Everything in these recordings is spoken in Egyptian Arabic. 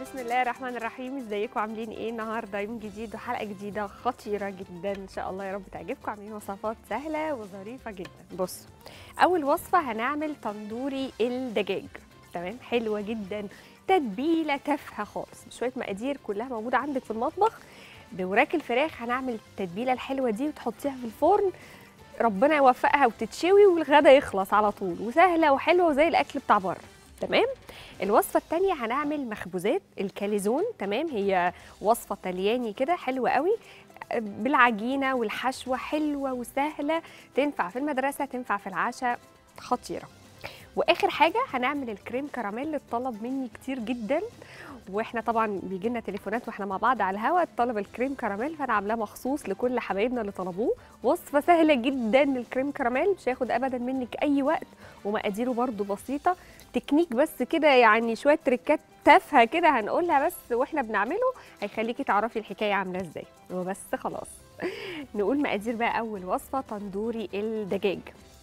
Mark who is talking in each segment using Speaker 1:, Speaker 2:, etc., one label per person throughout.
Speaker 1: بسم الله الرحمن الرحيم ازيكم عاملين ايه النهارده يوم جديد وحلقه جديده خطيره جدا ان شاء الله يا رب تعجبكم عاملين وصفات سهله وظريفه جدا بصوا اول وصفه هنعمل تندوري الدجاج تمام حلوه جدا تتبيله تافهه خالص شويه مقادير كلها موجوده عندك في المطبخ بوراك الفراخ هنعمل التتبيله الحلوه دي وتحطيها في الفرن ربنا يوفقها وتتشوي والغدا يخلص على طول وسهله وحلوه وزي الاكل بتاع بره تمام الوصفه الثانيه هنعمل مخبوزات الكاليزون تمام هي وصفه طلياني كده حلوه قوي بالعجينه والحشوه حلوه وسهله تنفع في المدرسه تنفع في العشاء خطيره واخر حاجه هنعمل الكريم كراميل اللي اتطلب مني كتير جدا واحنا طبعا بيجي لنا تليفونات واحنا مع بعض على الهواء طلب الكريم كراميل فانا عاملاه مخصوص لكل حبايبنا اللي طلبوه وصفه سهله جدا للكريم كراميل مش هياخد ابدا منك اي وقت ومقاديره برده بسيطه تكنيك بس كده يعني شويه تريكات تافهه كده هنقولها بس واحنا بنعمله هيخليكي تعرفي الحكايه عامله ازاي وبس خلاص نقول مقادير بقى اول وصفه تندوري الدجاج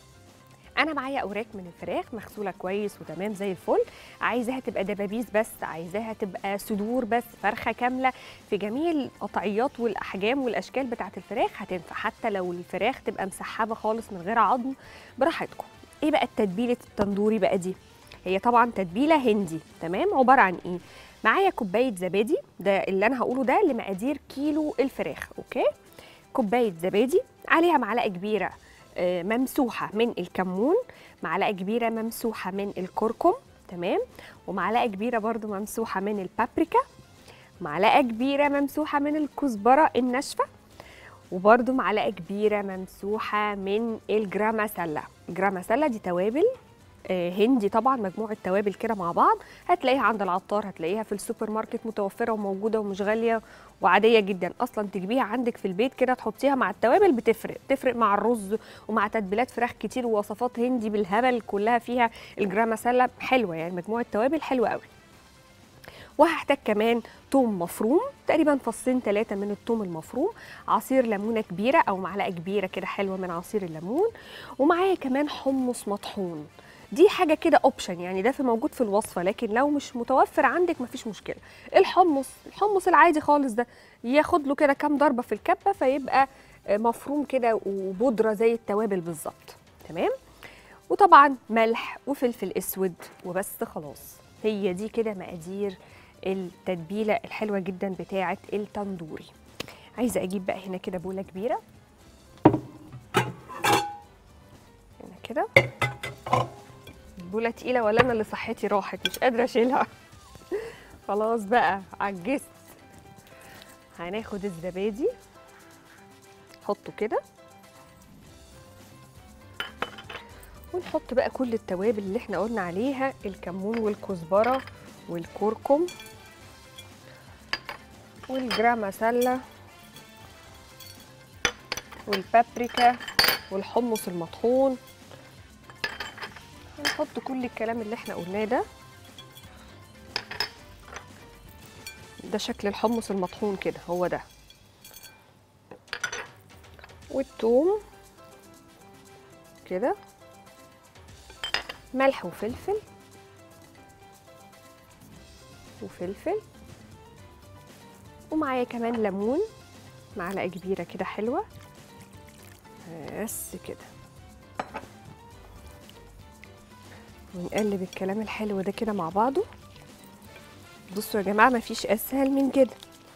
Speaker 1: انا معايا اوراق من الفراخ مغسوله كويس وتمام زي الفل عايزاها تبقى دبابيس بس عايزاها تبقى صدور بس فرخه كامله في جميع القطعيات والاحجام والاشكال بتاعه الفراخ هتنفع حتى لو الفراخ تبقى مسحبه خالص من غير عظم براحتكم ايه بقى التتبيله التندوري بقى دي هي طبعا تتبيله هندي تمام عباره عن ايه معايا كوبايه زبادي ده اللي انا هقوله ده لمقادير كيلو الفراخ اوكي كوبايه زبادي عليها معلقه كبيره ممسوحه من الكمون معلقه كبيره ممسوحه من الكركم تمام ومعلقه كبيره برضو ممسوحه من البابريكا معلقه كبيره ممسوحه من الكزبره الناشفه وبرضو معلقه كبيره ممسوحه من الجرام مسله الجرام مسله دي توابل هندي طبعا مجموعه توابل كده مع بعض هتلاقيها عند العطار هتلاقيها في السوبر ماركت متوفره وموجوده ومش غاليه وعاديه جدا اصلا تجيبيها عندك في البيت كده تحطيها مع التوابل بتفرق تفرق مع الرز ومع تتبيلات فراخ كتير ووصفات هندي بالهبل كلها فيها الجرام مسله حلوه يعني مجموعه توابل حلوه قوي وهحتاج كمان توم مفروم تقريبا فصين ثلاثة من التوم المفروم عصير ليمونة كبيرة أو معلقة كبيرة كده حلوة من عصير الليمون ومعايا كمان حمص مطحون دي حاجه كده اوبشن يعني ده في موجود في الوصفه لكن لو مش متوفر عندك مفيش مشكله الحمص الحمص العادي خالص ده ياخد له كده كام ضربه في الكبه فيبقى مفروم كده وبودره زي التوابل بالظبط تمام وطبعا ملح وفلفل اسود وبس خلاص هي دي كده مقادير التتبيله الحلوه جدا بتاعه التندوري عايزه اجيب بقى هنا كده بوله كبيره هنا كده البوله تقيله ولا انا اللي صحتي راحت مش قادره اشيلها خلاص بقى عجزت هناخد الزبادي نحطه كده ونحط بقى كل التوابل اللي احنا قلنا عليها الكمون والكزبره والكركم والجرام مسله والبابريكا والحمص المطحون هنحط كل الكلام اللي احنا قلناه ده ده شكل الحمص المطحون كده هو ده والثوم كده ملح وفلفل وفلفل ومعايا كمان ليمون معلقه كبيره كده حلوه بس كده ونقلب الكلام الحلو ده كده مع بعضه بصوا يا جماعه مفيش اسهل من كده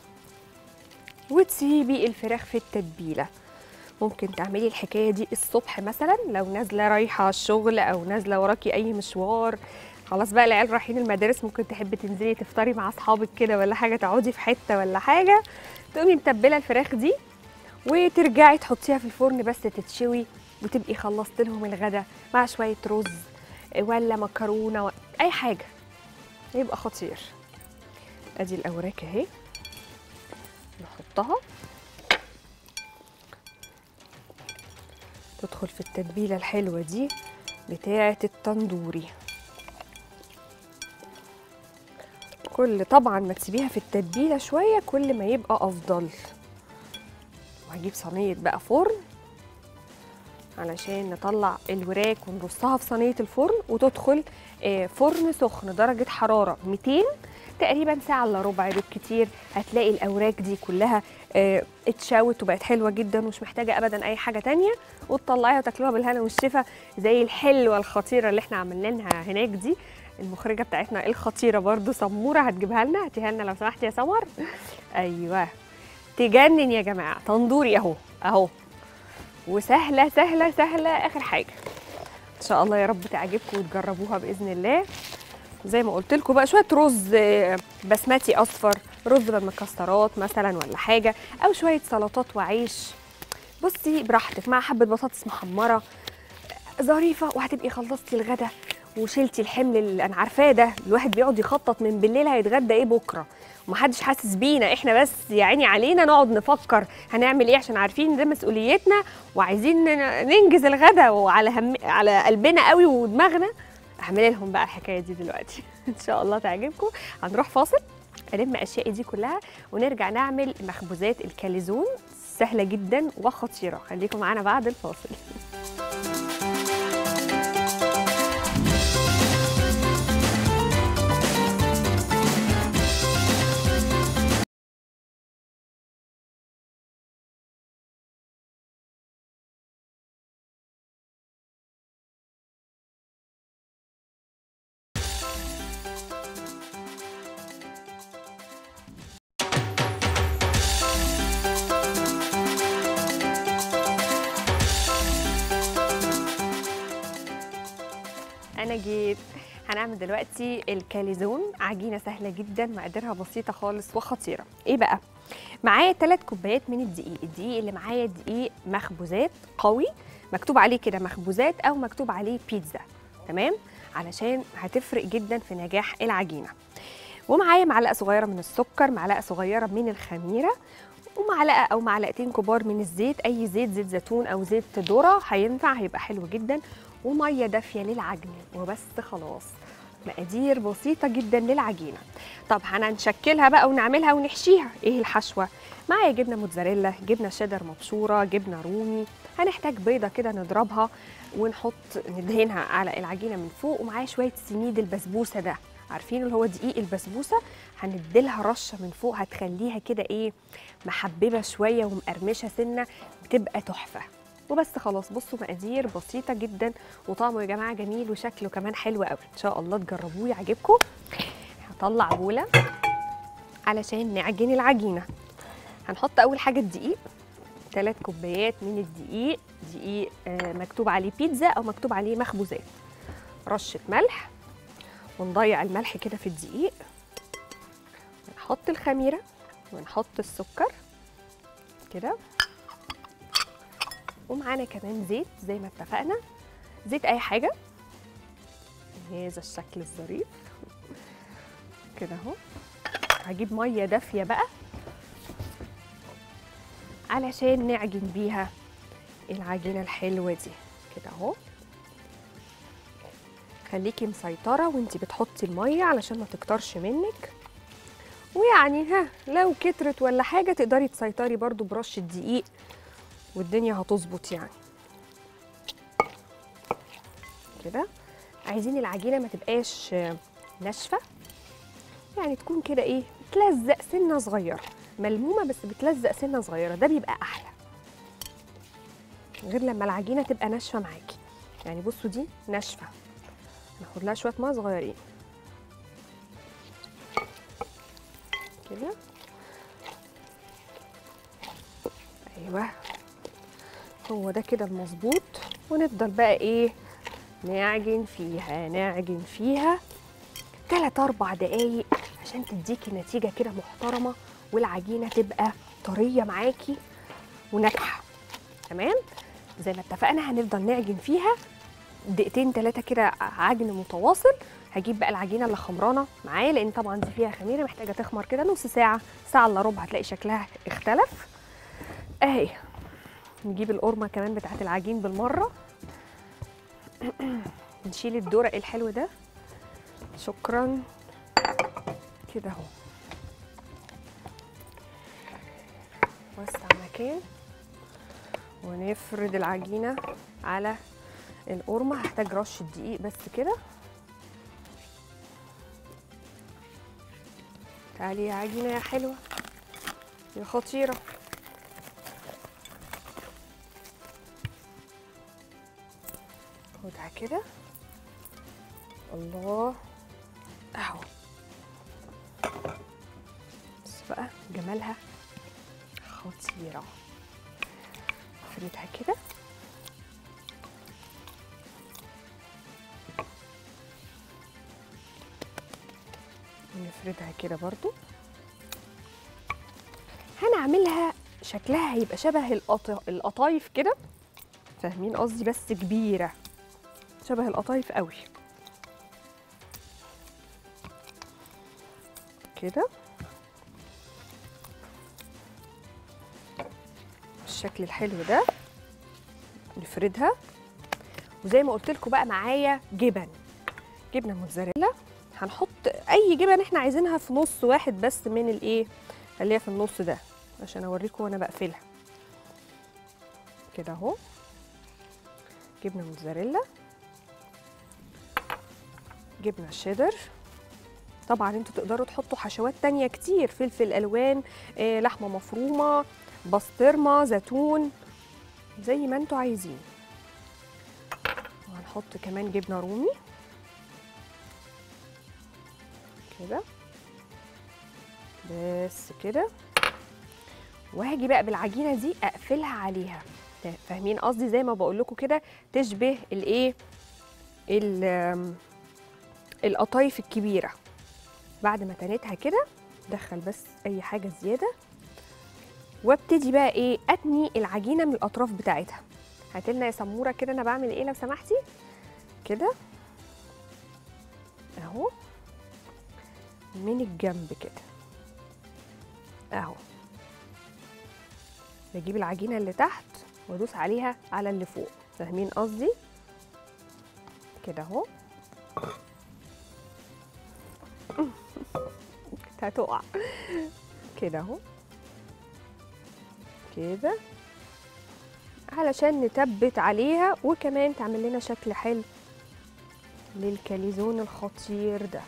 Speaker 1: وتسيبي الفراخ في التتبيله ممكن تعملي الحكايه دي الصبح مثلا لو نازله رايحه الشغل او نازله وراكي اي مشوار خلاص بقى العيال رايحين المدارس ممكن تحبي تنزلي تفطري مع اصحابك كده ولا حاجه تقعدي في حته ولا حاجه تقومي متبله الفراخ دي وترجعي تحطيها في الفرن بس تتشوي وتبقي خلصت لهم الغدا مع شويه رز ولا مكرونه و... اي حاجه يبقى خطير ادي الاوراق اهي نحطها تدخل في التتبيله الحلوه دي بتاعه التندوري كل طبعا ما تسيبيها في التتبيله شويه كل ما يبقى افضل وهجيب صينيه بقى فرن علشان نطلع الوراك ونرصها في صينيه الفرن وتدخل آه، فرن سخن درجه حراره 200 تقريبا ساعه الا ربع بالكتير هتلاقي الاوراق دي كلها آه، اتشوت وبقت حلوه جدا ومش محتاجه ابدا اي حاجه تانية وتطلعيها وتاكلوها بالهنا والشفا زي الحلوه الخطيره اللي احنا عملناها هناك دي المخرجه بتاعتنا الخطيره برضو سموره هتجيبها لنا هاتيها لنا لو سمحتي يا سمر ايوه تجنن يا جماعه تندوري اهو اهو وسهله سهله سهله اخر حاجه ان شاء الله يا رب تعجبكم وتجربوها باذن الله زي ما قلت لكم بقى شويه رز آه، بسمتي اصفر رز بالمكسرات مثلا ولا حاجه او شويه سلطات وعيش بصي براحتك مع حبه بطاطس محمره ظريفه وهتبقي خلصتي الغدا وشلتي الحمل اللي انا عارفاه ده الواحد بيقعد يخطط من بالليل هيتغدى ايه بكره ومحدش حاسس بينا احنا بس يا عيني علينا نقعد نفكر هنعمل ايه عشان عارفين ده مسؤوليتنا وعايزين ن- ننجز الغدا وعلى هم على قلبنا قوي ودماغنا اعملي لهم بقى الحكايه دي دلوقتي ان شاء الله تعجبكم هنروح فاصل الم اشيائي دي كلها ونرجع نعمل مخبوزات الكاليزون سهله جدا وخطيره خليكم معانا بعد الفاصل انا جيت هنعمل دلوقتي الكاليزون عجينه سهله جدا مقاديرها بسيطه خالص وخطيره ايه بقى معايا 3 كوبايات من الدقيق الدقيق اللي معايا دقيق مخبوزات قوي مكتوب عليه كده مخبوزات او مكتوب عليه بيتزا تمام علشان هتفرق جدا في نجاح العجينه ومعايا معلقه صغيره من السكر معلقه صغيره من الخميره ومعلقه او معلقتين كبار من الزيت اي زيت زيت زيتون او زيت ذره هينفع هيبقى حلو جدا وميه دافيه للعجن وبس خلاص مقادير بسيطه جدا للعجينه طب هنشكلها بقى ونعملها ونحشيها ايه الحشوه معايا جبنه موتزاريلا جبنه شيدر مبشوره جبنه رومي هنحتاج بيضه كده نضربها ونحط ندهنها على العجينه من فوق ومعايا شويه سميد البسبوسه ده عارفين اللي هو دقيق البسبوسه هنديلها رشه من فوق هتخليها كده ايه محببه شويه ومقرمشه سنه بتبقى تحفه وبس خلاص بصوا مقادير بسيطه جدا وطعمه يا جماعه جميل وشكله كمان حلو قوي ان شاء الله تجربوه يعجبكم هطلع بوله علشان نعجن العجينه هنحط اول حاجه الدقيق ثلاث كوبايات من الدقيق دقيق آه، مكتوب عليه بيتزا او مكتوب عليه مخبوزات رشه ملح ونضيع الملح كده في الدقيق ونحط الخميره ونحط السكر كده ومعانا كمان زيت زي ما اتفقنا زيت اي حاجه بهذا الشكل الظريف كده اهو هجيب ميه دافيه بقى علشان نعجن بيها العجينه الحلوه دي كده اهو خليكي مسيطره وانتي بتحطي الميه علشان ما تكترش منك ويعني ها لو كترت ولا حاجه تقدري تسيطري برضو برشه دقيق والدنيا هتظبط يعني كده عايزين العجينه ما تبقاش آه، ناشفه يعني تكون كده ايه تلزق سنه صغيره ملمومه بس بتلزق سنه صغيره ده بيبقى احلى غير لما العجينه تبقى ناشفه معاكي يعني بصوا دي ناشفه ناخد لها شويه ميه صغيرين كده ايوه هو ده كده المظبوط ونفضل بقى ايه نعجن فيها نعجن فيها تلات اربع دقايق عشان تديكي نتيجه كده محترمه والعجينه تبقى طريه معاكي وناجحه تمام زي ما اتفقنا هنفضل نعجن فيها دقيقتين ثلاثه كده عجن متواصل هجيب بقى العجينه اللي خمرانه معايا لان طبعا دي فيها خميره محتاجه تخمر كده نص ساعه ساعه الا ربع هتلاقي شكلها اختلف اهي نجيب القرمه كمان بتاعت العجين بالمره نشيل الدورق الحلو ده شكرا كده اهو وسع مكان ونفرد العجينه على القرمه هحتاج رشه دقيق بس كده تعالي يا عجينه يا حلوه يا خطيره خدها كده الله اهو بس بقى جمالها خطيره افردها كده نفردها كده برضو هنعملها شكلها هيبقى شبه القط- القطايف كده فاهمين قصدي بس كبيره شبه القطايف قوي كده بالشكل الحلو ده نفردها وزي ما قلت لكم بقى معايا جبن جبنه موتزاريلا هنحط اي جبن احنا عايزينها في نص واحد بس من الايه اللي هي في النص ده عشان اوريكم وانا بقفلها كده اهو جبنه موتزاريلا جبنه شيدر طبعا انتوا تقدروا تحطوا حشوات تانية كتير فلفل الوان آه، لحمه مفرومه بسطرمه زيتون زي ما انتوا عايزين وهنحط كمان جبنه رومي كده بس كده وهاجي بقى بالعجينه دي اقفلها عليها تا- فاهمين قصدي زي ما بقول لكم كده تشبه الايه ال- آم، القطايف الكبيره بعد ما تنيتها كده دخل بس اي حاجه زياده وابتدي بقى ايه اتني العجينه من الاطراف بتاعتها هاتلنا يا سموره كده انا بعمل ايه لو سمحتي كده اهو من الجنب كده اهو بجيب العجينه اللي تحت وادوس عليها على اللي فوق فاهمين قصدي كده اهو كنت هتقع كده اهو كده علشان نثبت عليها وكمان تعمل لنا شكل حلو للكاليزون الخطير ده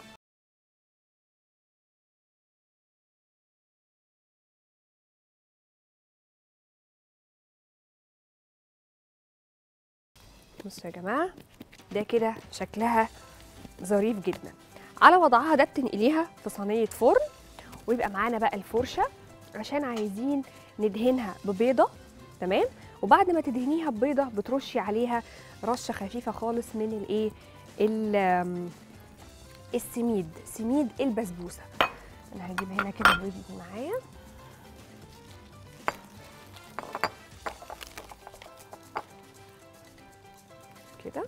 Speaker 1: بصوا يا جماعه ده كده شكلها ظريف جدا على وضعها ده بتنقليها في صينيه فرن ويبقى معانا بقى الفرشه عشان عايزين ندهنها ببيضه تمام وبعد ما تدهنيها ببيضه بترشي عليها رشه خفيفه خالص من الايه ال- آم، السميد سميد البسبوسه انا هجيب هنا كده بيض معايا كده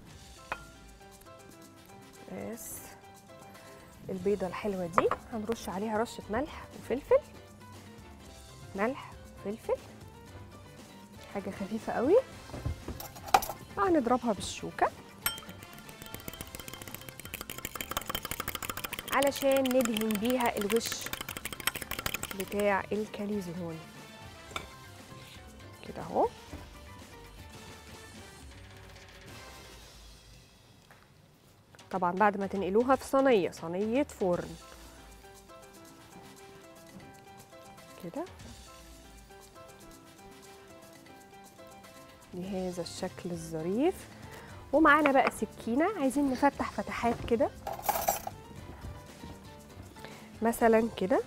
Speaker 1: بس البيضة الحلوة دي هنرش عليها رشة ملح وفلفل ملح وفلفل حاجة خفيفة قوي هنضربها بالشوكة علشان ندهن بيها الوش بتاع الكاليزون كده اهو طبعا بعد ما تنقلوها في صينيه صينيه فرن كده بهذا الشكل الظريف ومعانا بقى سكينه عايزين نفتح فتحات كده مثلا كده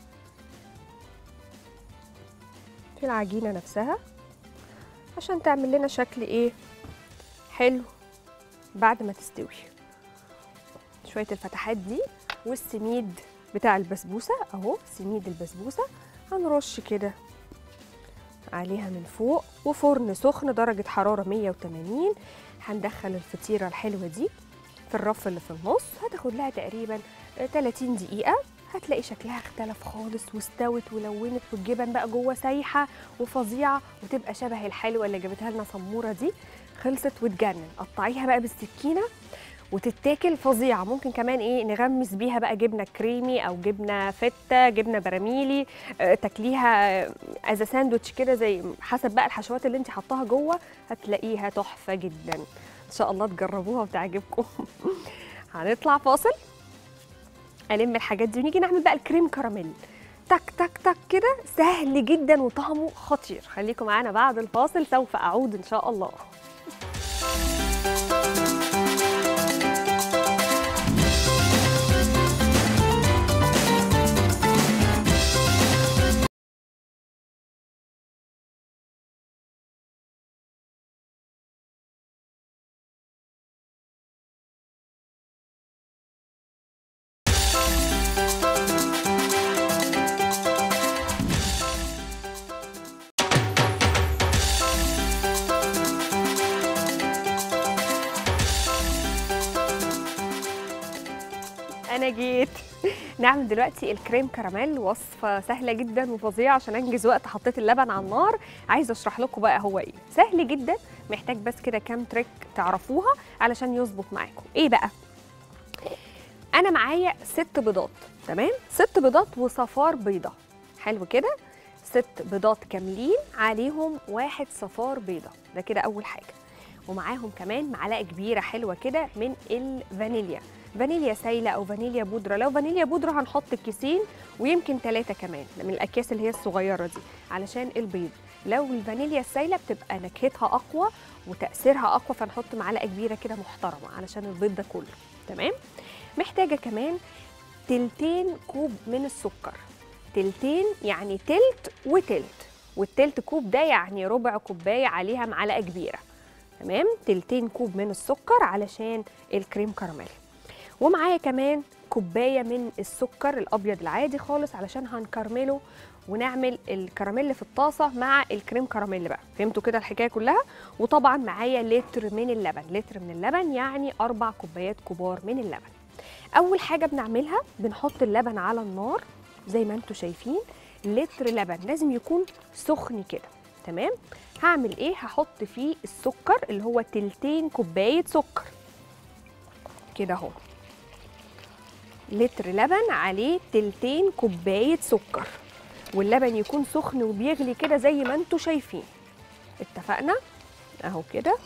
Speaker 1: في العجينه نفسها عشان تعمل لنا شكل ايه حلو بعد ما تستوي شويه الفتحات دي والسميد بتاع البسبوسه اهو سميد البسبوسه هنرش كده عليها من فوق وفرن سخن درجه حراره 180 هندخل الفطيره الحلوه دي في الرف اللي في النص هتاخد لها تقريبا 30 دقيقه هتلاقي شكلها اختلف خالص واستوت ولونت والجبن بقى جوه سايحه وفظيعه وتبقى شبه الحلوه اللي جابتها لنا سموره دي خلصت وتجنن قطعيها بقى بالسكينه وتتاكل فظيعه ممكن كمان ايه نغمس بيها بقى جبنه كريمي او جبنه فته جبنه براميلي آه، تاكليها از ساندوتش كده زي حسب بقى الحشوات اللي انت حطاها جوه هتلاقيها تحفه جدا ان شاء الله تجربوها وتعجبكم هنطلع فاصل الم الحاجات دي ونيجي نعمل بقى الكريم كراميل تك تك تك كده سهل جدا وطعمه خطير خليكم معانا بعد الفاصل سوف اعود ان شاء الله انا جيت نعمل دلوقتي الكريم كراميل وصفه سهله جدا وفظيعه عشان انجز وقت حطيت اللبن على النار عايزه اشرح لكم بقى هو ايه سهل جدا محتاج بس كده كام تريك تعرفوها علشان يظبط معاكم ايه بقى انا معايا ست بيضات تمام ست بيضات وصفار بيضه حلو كده ست بيضات كاملين عليهم واحد صفار بيضه ده كده اول حاجه ومعاهم كمان معلقه كبيره حلوه كده من الفانيليا فانيليا سايله او فانيليا بودره لو فانيليا بودره هنحط كيسين ويمكن ثلاثه كمان من الاكياس اللي هي الصغيره دي علشان البيض لو الفانيليا السايله بتبقى نكهتها اقوى وتاثيرها اقوى فنحط معلقه كبيره كده محترمه علشان البيض ده كله تمام محتاجه كمان تلتين كوب من السكر تلتين يعني تلت وتلت والتلت كوب ده يعني ربع كوبايه عليها معلقه كبيره تمام تلتين كوب من السكر علشان الكريم كراميل ومعايا كمان كوبايه من السكر الابيض العادي خالص علشان هنكرمله ونعمل الكراميل في الطاسه مع الكريم كراميل بقى فهمتوا كده الحكايه كلها وطبعا معايا لتر من اللبن لتر من اللبن يعني اربع كوبايات كبار من اللبن اول حاجه بنعملها بنحط اللبن على النار زي ما انتم شايفين لتر لبن لازم يكون سخن كده تمام هعمل ايه هحط فيه السكر اللي هو تلتين كوبايه سكر كده اهو لتر لبن عليه تلتين كوبايه سكر واللبن يكون سخن وبيغلي كده زي ما انتم شايفين اتفقنا اهو كده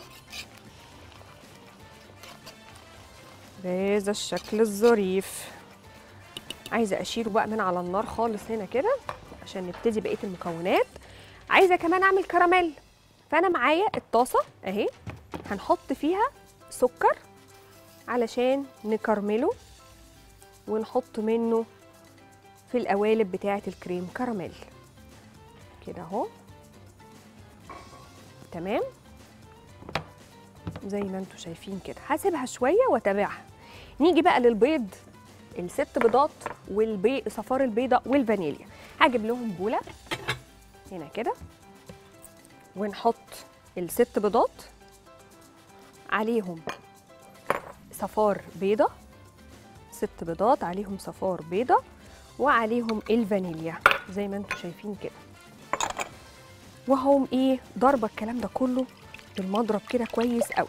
Speaker 1: بهذا الشكل الظريف عايزه اشيله بقى من على النار خالص هنا كده عشان نبتدي بقيه المكونات عايزه كمان اعمل كراميل فانا معايا الطاسه اهي هنحط فيها سكر علشان نكرمله ونحط منه في القوالب بتاعه الكريم كراميل كده اهو تمام زي ما انتم شايفين كده هسيبها شويه واتابعها نيجي بقى للبيض الست بيضات والبيض صفار البيضه والفانيليا هجيب لهم بوله هنا كده ونحط الست بيضات عليهم صفار بيضه ست بيضات عليهم صفار بيضه وعليهم الفانيليا زي ما انتم شايفين كده وهقوم ايه ضربه الكلام ده كله بالمضرب كده كويس قوي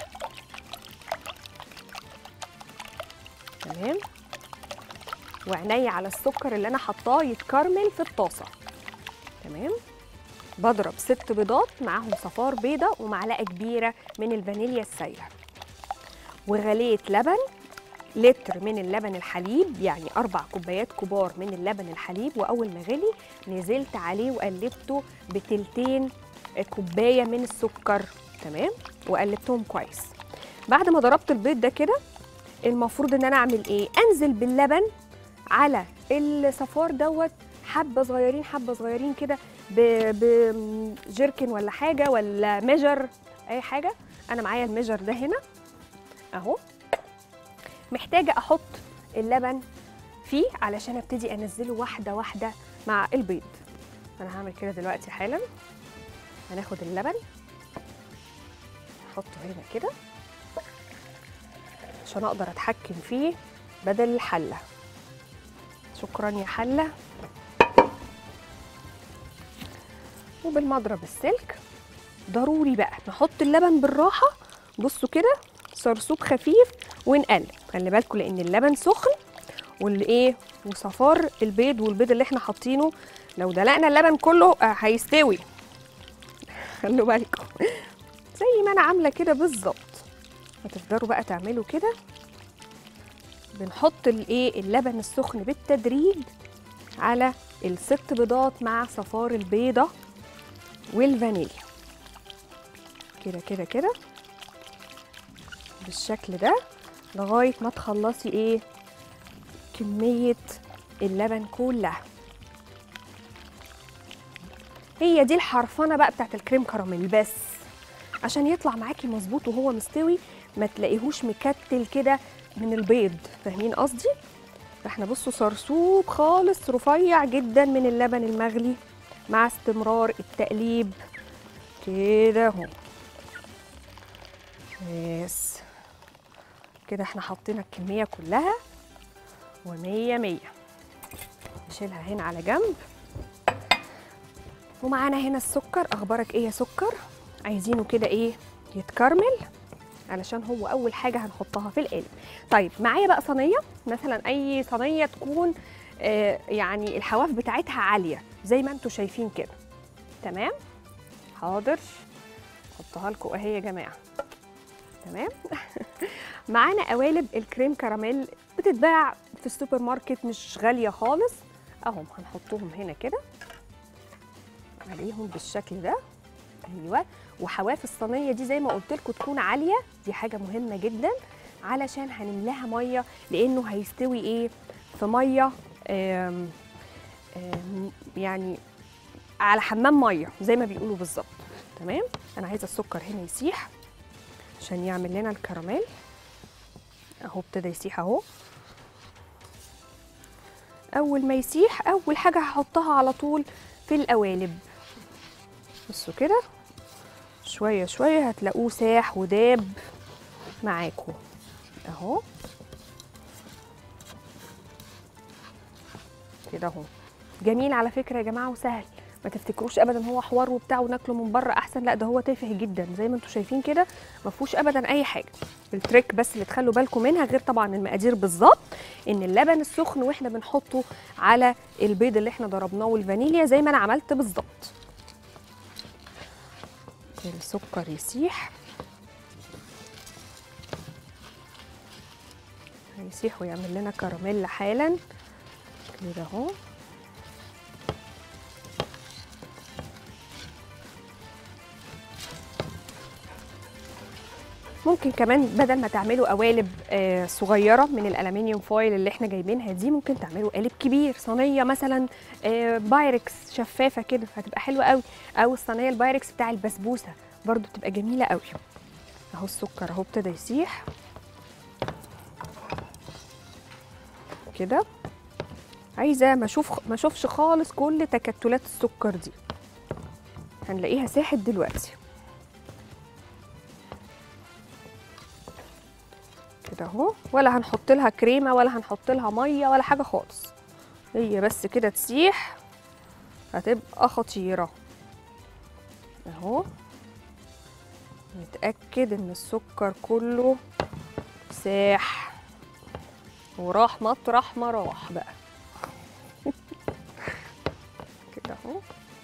Speaker 1: تمام وعينيا على السكر اللي انا حطاه يتكرمل في الطاسه تمام بضرب ست بيضات معاهم صفار بيضه ومعلقه كبيره من الفانيليا السايله وغليت لبن لتر من اللبن الحليب يعني أربع كوبايات كبار من اللبن الحليب وأول ما غلي نزلت عليه وقلبته بتلتين كوباية من السكر تمام وقلبتهم كويس بعد ما ضربت البيض ده كده المفروض ان انا اعمل ايه انزل باللبن على الصفار دوت حبه صغيرين حبه صغيرين كده بجيركن ولا حاجه ولا ميجر اي حاجه انا معايا الميجر ده هنا اهو محتاجه احط اللبن فيه علشان ابتدي انزله واحده واحده مع البيض انا هعمل كده دلوقتي حالا هناخد اللبن نحطه هنا كده عشان اقدر اتحكم فيه بدل الحله شكرا يا حله وبالمضرب السلك ضروري بقى نحط اللبن بالراحه بصوا كده سرسوب خفيف ونقلب خلي بالكم لان اللبن سخن والايه وصفار البيض والبيض اللي احنا حاطينه لو دلقنا اللبن كله هيستوي خلوا بالكم زي ما انا عامله كده بالظبط هتفضلوا بقى تعملوا كده بنحط الايه اللبن السخن بالتدريج على الست بيضات مع صفار البيضه والفانيليا كده كده كده بالشكل ده لغايه ما تخلصي ايه كميه اللبن كلها هي دي الحرفنه بقى بتاعت الكريم كراميل بس عشان يطلع معاكي مظبوط وهو مستوي ما تلاقيهوش مكتل كده من البيض فاهمين قصدي احنا بصوا صرصوب خالص رفيع جدا من اللبن المغلي مع استمرار التقليب كده اهو بس كده احنا حطينا الكمية كلها ومية مية نشيلها هنا على جنب ومعانا هنا السكر اخبارك ايه يا سكر عايزينه كده ايه يتكرمل علشان هو اول حاجه هنحطها في القالب طيب معايا بقى صينيه مثلا اي صينيه تكون آه يعني الحواف بتاعتها عاليه زي ما انتم شايفين كده تمام حاضر حطها لكم اهي يا جماعه تمام معانا قوالب الكريم كراميل بتتباع في السوبر ماركت مش غاليه خالص اهم هنحطهم هنا كده عليهم بالشكل ده ايوه وحواف الصينيه دي زي ما قلت لكم تكون عاليه دي حاجه مهمه جدا علشان هنملاها ميه لانه هيستوي ايه في ميه آم آم يعني على حمام ميه زي ما بيقولوا بالظبط تمام انا عايزه السكر هنا يسيح عشان يعمل لنا الكراميل اهو ابتدى يسيح اهو اول ما يسيح اول حاجه هحطها على طول في القوالب بصوا كده شويه شويه هتلاقوه ساح وداب معاكم اهو كده اهو جميل على فكره يا جماعه وسهل ما تفتكروش ابدا هو حوار وبتاع وناكله من بره احسن لا ده هو تافه جدا زي ما انتم شايفين كده ما فيهوش ابدا اي حاجه التريك بس اللي تخلوا بالكم منها غير طبعا المقادير بالظبط ان اللبن السخن واحنا بنحطه على البيض اللي احنا ضربناه والفانيليا زي ما انا عملت بالظبط السكر يسيح هيسيح ويعمل لنا كراميل حالا كده اهو ممكن كمان بدل ما تعملوا قوالب آه صغيره من الالومنيوم فويل اللي احنا جايبينها دي ممكن تعملوا قالب كبير صينيه مثلا آه بايركس شفافه كده هتبقى حلوه قوي او الصينيه البايركس بتاع البسبوسه برضو بتبقى جميله قوي اهو السكر اهو ابتدى يسيح كده عايزه ما اشوف ما اشوفش خالص كل تكتلات السكر دي هنلاقيها ساحت دلوقتي كده اهو ولا هنحط لها كريمه ولا هنحط لها ميه ولا حاجه خالص هي بس كده تسيح هتبقى خطيره اهو نتاكد ان السكر كله ساح وراح مطرح ما راح بقى كده اهو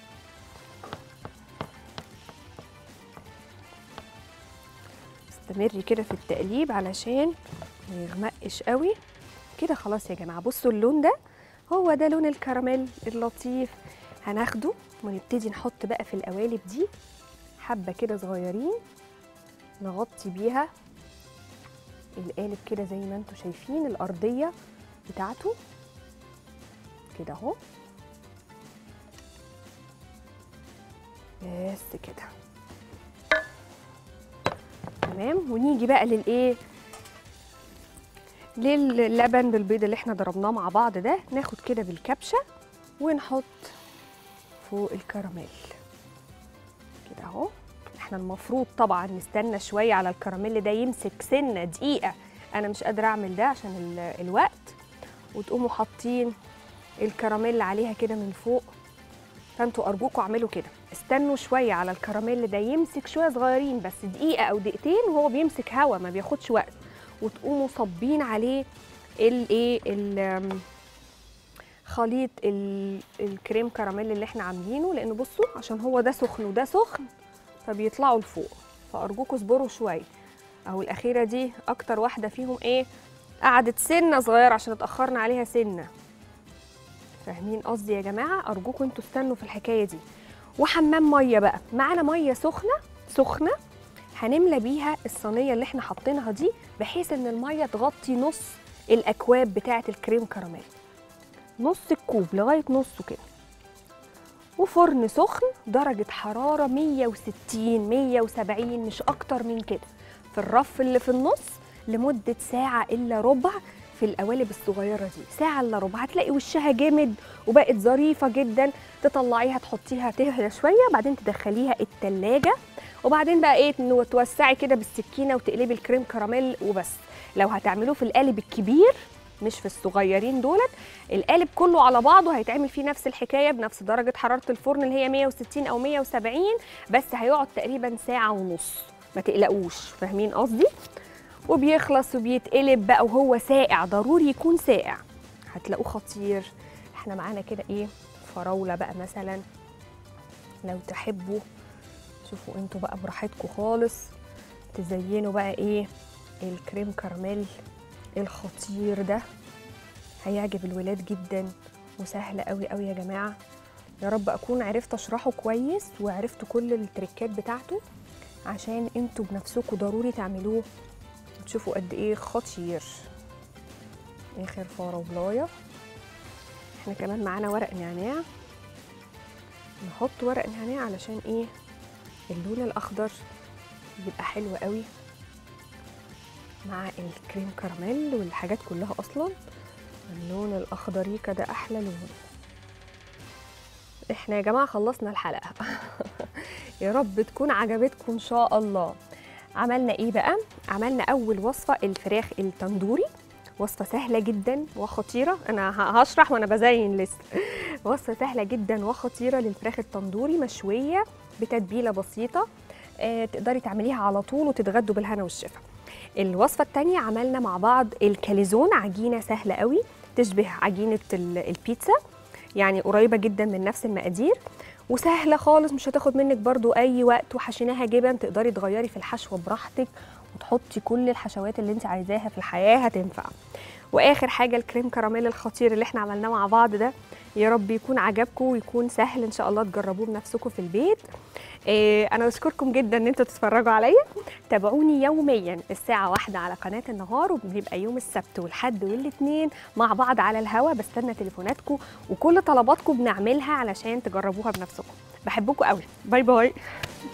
Speaker 1: استمري كده في التقليب علشان ما يغمقش قوي كده خلاص يا جماعه بصوا اللون ده هو ده لون الكراميل اللطيف هناخده ونبتدي نحط بقى في القوالب دي حبه كده صغيرين نغطي بيها القالب كده زي ما انتم شايفين الارضيه بتاعته كده اهو بس كده تمام ونيجي بقى للايه للبن بالبيض اللي احنا ضربناه مع بعض ده ناخد كده بالكبشه ونحط فوق الكراميل كده اهو احنا المفروض طبعا نستنى شويه على الكراميل ده يمسك سنه دقيقه انا مش قادره اعمل ده عشان ال- الوقت وتقوموا حاطين الكراميل عليها كده من فوق فانتوا ارجوكوا اعملوا كده استنوا شويه على الكراميل ده يمسك شويه صغيرين بس دقيقه او دقيقتين وهو بيمسك هوا ما بياخدش وقت وتقوموا صابين عليه الايه ال- خليط ال- الكريم كراميل اللي احنا عاملينه لان بصوا عشان هو ده سخن وده سخن فبيطلعوا لفوق فارجوكوا اصبروا شويه اهو الاخيره دي اكتر واحده فيهم ايه قعدت سنه صغيره عشان اتاخرنا عليها سنه فاهمين قصدي يا جماعه ارجوكم انتوا استنوا في الحكايه دي وحمام ميه بقى معانا ميه سخنه سخنه هنملى بيها الصينيه اللي احنا حاطينها دي بحيث ان الميه تغطي نص الاكواب بتاعه الكريم كراميل نص الكوب لغايه نصه كده وفرن سخن درجه حراره 160 170 مش اكتر من كده في الرف اللي في النص لمده ساعه الا ربع في القوالب الصغيره دي ساعه الا ربع هتلاقي وشها جامد وبقت ظريفه جدا تطلعيها تحطيها تهدى شويه بعدين تدخليها التلاجة وبعدين بقى ايه إنه توسعي كده بالسكينه وتقلبي الكريم كراميل وبس لو هتعملوه في القالب الكبير مش في الصغيرين دولت القالب كله على بعضه هيتعمل فيه نفس الحكايه بنفس درجه حراره الفرن اللي هي 160 او 170 بس هيقعد تقريبا ساعه ونص ما تقلقوش فاهمين قصدي وبيخلص وبيتقلب بقى وهو ساقع ضروري يكون ساقع هتلاقوه خطير احنا معانا كده ايه فراوله بقى مثلا لو تحبوا شوفوا انتوا بقى براحتكم خالص تزينوا بقى ايه الكريم كراميل الخطير ده هيعجب الولاد جدا وسهل قوي قوي يا جماعه يا رب اكون عرفت اشرحه كويس وعرفتوا كل التريكات بتاعته عشان انتوا بنفسكم ضروري تعملوه تشوفوا قد ايه خطير اخر فراولايه احنا كمان معانا ورق نعناع نحط ورق نعناع علشان ايه اللون الاخضر بيبقى حلو قوي مع الكريم كراميل والحاجات كلها اصلا اللون الاخضريكا ده احلى لون احنا يا جماعه خلصنا الحلقه يا رب تكون عجبتكم ان شاء الله عملنا ايه بقى عملنا اول وصفه الفراخ التندوري وصفه سهله جدا وخطيره انا ه- هشرح وانا بزين لسه وصفه سهله جدا وخطيره للفراخ التندوري مشويه بتتبيله بسيطه آه تقدري تعمليها على طول وتتغدوا بالهنا والشفا الوصفه الثانيه عملنا مع بعض الكاليزون عجينه سهله قوي تشبه عجينه ال- البيتزا يعني قريبه جدا من نفس المقادير وسهله خالص مش هتاخد منك برضو اي وقت وحشيناها جبن تقدري تغيري في الحشوه براحتك وتحطي كل الحشوات اللي انت عايزاها في الحياه هتنفع واخر حاجه الكريم كراميل الخطير اللي احنا عملناه مع بعض ده يا رب يكون عجبكم ويكون سهل ان شاء الله تجربوه بنفسكم في البيت إيه انا بشكركم جدا ان انتوا تتفرجوا عليا تابعوني يوميا الساعه واحدة على قناه النهار وبيبقى يوم السبت والحد والاثنين مع بعض على الهوا بستنى تليفوناتكم وكل طلباتكم بنعملها علشان تجربوها بنفسكم بحبكم قوي باي باي